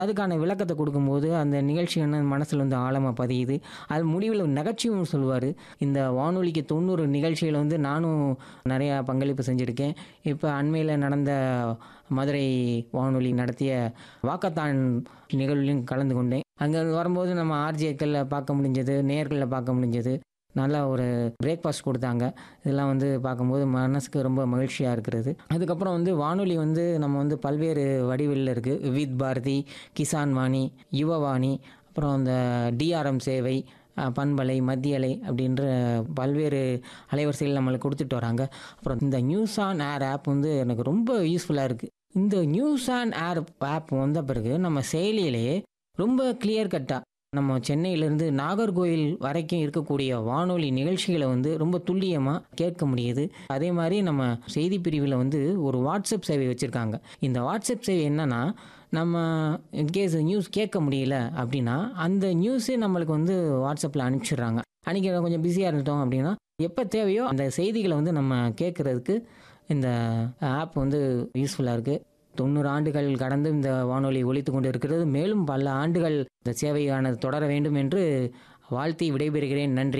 அதுக்கான விளக்கத்தை கொடுக்கும்போது அந்த நிகழ்ச்சி என்ன மனசில் வந்து ஆழமாக பதியுது அது முடிவில் நகைச்சுவையும் சொல்லுவார் இந்த வானொலிக்கு தொண்ணூறு நிகழ்ச்சியில் வந்து நானும் நிறையா பங்களிப்பு செஞ்சுருக்கேன் இப்போ அண்மையில் நடந்த மதுரை வானொலி நடத்திய வாக்கத்தான் நிகழ்விலும் கலந்து கொண்டேன் அங்கே வரும்போது நம்ம ஆர்ஜிக்களில் பார்க்க முடிஞ்சது நேர்களில் பார்க்க முடிஞ்சது நல்லா ஒரு பிரேக்ஃபாஸ்ட் கொடுத்தாங்க இதெல்லாம் வந்து பார்க்கும்போது மனசுக்கு ரொம்ப மகிழ்ச்சியாக இருக்கிறது அதுக்கப்புறம் வந்து வானொலி வந்து நம்ம வந்து பல்வேறு வடிவில் இருக்குது வித் பாரதி கிசான் வாணி யுவவாணி அப்புறம் இந்த டிஆர்எம் சேவை அஹ், பண்பலை மத்தியலை அப்படின்ற பல்வேறு அலைவரிசைகள் நம்மளுக்கு கொடுத்துட்டு வராங்க அப்புறம் இந்த நியூஸ் ஆன் ஏர் ஆப் வந்து எனக்கு ரொம்ப யூஸ்ஃபுல்லாக இருக்குது இந்த நியூஸ் ஆன் ஏர் ஆப் வந்த பிறகு நம்ம செயலியிலேயே ரொம்ப கிளியர் கட்டாக நம்ம சென்னையிலேருந்து நாகர்கோயில் வரைக்கும் இருக்கக்கூடிய வானொலி நிகழ்ச்சிகளை வந்து ரொம்ப துல்லியமாக கேட்க முடியுது அதே மாதிரி நம்ம செய்தி பிரிவில் வந்து ஒரு வாட்ஸ்அப் சேவை வச்சுருக்காங்க இந்த வாட்ஸ்அப் சேவை என்னன்னா நம்ம இன்கேஸ் நியூஸ் கேட்க முடியல அப்படின்னா அந்த நியூஸே நம்மளுக்கு வந்து வாட்ஸ்அப்பில் அனுப்பிச்சிடுறாங்க அன்றைக்கி கொஞ்சம் பிஸியாக இருந்துட்டோம் அப்படின்னா எப்போ தேவையோ அந்த செய்திகளை வந்து நம்ம கேட்குறதுக்கு இந்த ஆப் வந்து யூஸ்ஃபுல்லாக இருக்குது தொண்ணூறு ஆண்டுகள் கடந்து இந்த வானொலி ஒலித்து கொண்டு இருக்கிறது மேலும் பல ஆண்டுகள் இந்த சேவையானது தொடர வேண்டும் என்று வாழ்த்தி விடைபெறுகிறேன் நன்றி